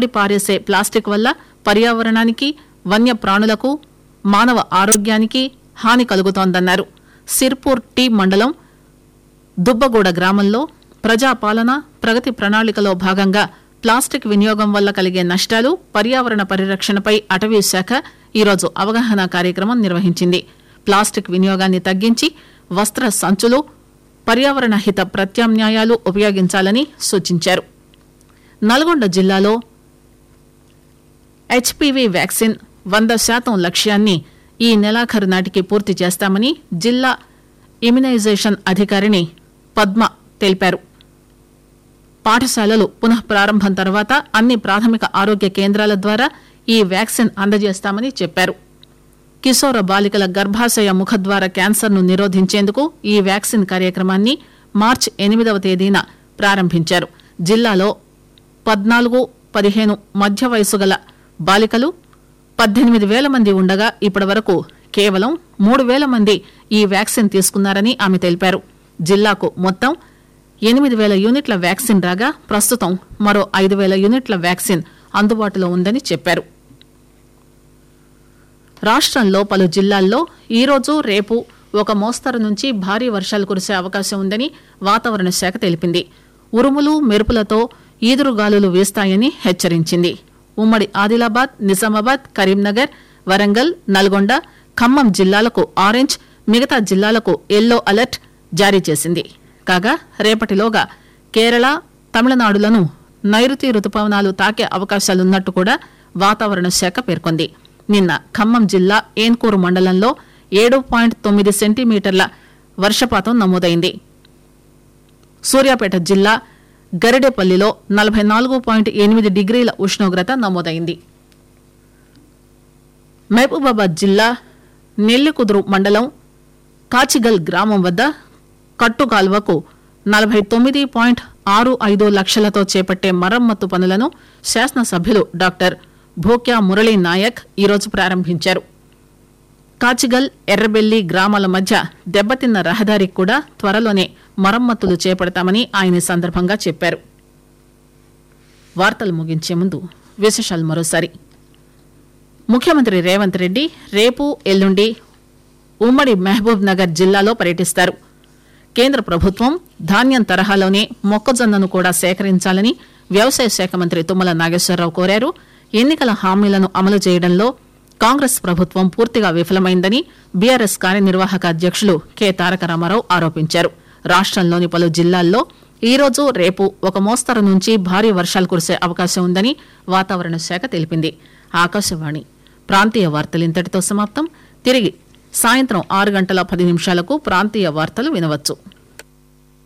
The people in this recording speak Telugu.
విడివిడి పారేసే ప్లాస్టిక్ వల్ల పర్యావరణానికి వన్య ప్రాణులకు మానవ ఆరోగ్యానికి హాని కలుగుతోందన్నారు సిర్పూర్ టీ మండలం దుబ్బగూడ గ్రామంలో ప్రజాపాలన ప్రగతి ప్రణాళికలో భాగంగా ప్లాస్టిక్ వినియోగం వల్ల కలిగే నష్టాలు పర్యావరణ పరిరక్షణపై అటవీ శాఖ ఈరోజు అవగాహన కార్యక్రమం నిర్వహించింది ప్లాస్టిక్ వినియోగాన్ని తగ్గించి వస్త్ర సంచులు పర్యావరణ హిత ప్రత్యామ్నాయాలు ఉపయోగించాలని సూచించారు నల్గొండ జిల్లాలో హెచ్పివి వ్యాక్సిన్ వంద శాతం లక్ష్యాన్ని ఈ నెలాఖరు నాటికి పూర్తి చేస్తామని జిల్లా ఇమ్యునైజేషన్ అధికారిని పద్మ తెలిపారు పాఠశాలలు పునః ప్రారంభం తర్వాత అన్ని ప్రాథమిక ఆరోగ్య కేంద్రాల ద్వారా ఈ వ్యాక్సిన్ అందజేస్తామని చెప్పారు కిశోర బాలికల గర్భాశయ ముఖద్వార క్యాన్సర్ను నిరోధించేందుకు ఈ వ్యాక్సిన్ కార్యక్రమాన్ని మార్చి ఎనిమిదవ తేదీన ప్రారంభించారు జిల్లాలో పద్నాలుగు పదిహేను మధ్య వయసు గల బాలికలు పద్దెనిమిది వేల మంది ఉండగా ఇప్పటి వరకు కేవలం మూడు వేల మంది ఈ వ్యాక్సిన్ తీసుకున్నారని ఆమె తెలిపారు జిల్లాకు మొత్తం ఎనిమిది వేల యూనిట్ల వ్యాక్సిన్ రాగా ప్రస్తుతం మరో ఐదు వేల యూనిట్ల వ్యాక్సిన్ అందుబాటులో ఉందని చెప్పారు రాష్ట్రంలో పలు జిల్లాల్లో ఈరోజు రేపు ఒక మోస్తరు నుంచి భారీ వర్షాలు కురిసే అవకాశం ఉందని వాతావరణ శాఖ తెలిపింది ఉరుములు మెరుపులతో ఈదురుగాలులు వీస్తాయని హెచ్చరించింది ఉమ్మడి ఆదిలాబాద్ నిజామాబాద్ కరీంనగర్ వరంగల్ నల్గొండ ఖమ్మం జిల్లాలకు ఆరెంజ్ మిగతా జిల్లాలకు ఎల్లో అలర్ట్ జారీ చేసింది కాగా రేపటిలోగా కేరళ తమిళనాడులను నైరుతి రుతుపవనాలు తాకే అవకాశాలున్నట్టు కూడా వాతావరణ శాఖ పేర్కొంది నిన్న ఖమ్మం జిల్లా ఏన్కూరు మండలంలో ఏడు పాయింట్ తొమ్మిది సెంటీమీటర్ల వర్షపాతం నమోదైంది సూర్యాపేట జిల్లా గరిడేపల్లిలో నలభై నాలుగు పాయింట్ ఎనిమిది డిగ్రీల ఉష్ణోగ్రత నమోదైంది మహబూబాబాద్ జిల్లా నెల్లికుదురు మండలం కాచిగల్ గ్రామం వద్ద కట్టు కాల్వకు నలభై తొమ్మిది పాయింట్ ఆరు ఐదు లక్షలతో చేపట్టే మరమ్మతు పనులను శాసనసభ్యులు డాక్టర్ భోక్యా మురళీ నాయక్ ఈరోజు ప్రారంభించారు కాచిగల్ ఎర్రబెల్లి గ్రామాల మధ్య దెబ్బతిన్న రహదారికి కూడా త్వరలోనే మరమ్మతులు చేపడతామని ఆయన ఈ సందర్భంగా చెప్పారు వార్తలు ముగించే ముందు విశేషాలు మరోసారి ముఖ్యమంత్రి రేవంత్ రెడ్డి రేపు ఎల్లుండి ఉమ్మడి మహబూబ్ నగర్ జిల్లాలో పర్యటిస్తారు కేంద్ర ప్రభుత్వం ధాన్యం తరహాలోనే మొక్కజొన్నను కూడా సేకరించాలని వ్యవసాయ శాఖ మంత్రి తుమ్మల నాగేశ్వరరావు కోరారు ఎన్నికల హామీలను అమలు చేయడంలో కాంగ్రెస్ ప్రభుత్వం పూర్తిగా విఫలమైందని బీఆర్ఎస్ కార్యనిర్వాహక అధ్యక్షులు కె తారక రామారావు ఆరోపించారు రాష్టంలోని పలు జిల్లాల్లో ఈ రోజు రేపు ఒక మోస్తరు నుంచి భారీ వర్షాలు కురిసే అవకాశం ఉందని వాతావరణ శాఖ తెలిపింది ఆకాశవాణి ప్రాంతీయ వార్తలు ఇంతటితో సమాప్తం తిరిగి సాయంత్రం ఆరు గంటల పది నిమిషాలకు ప్రాంతీయ వార్తలు వినవచ్చు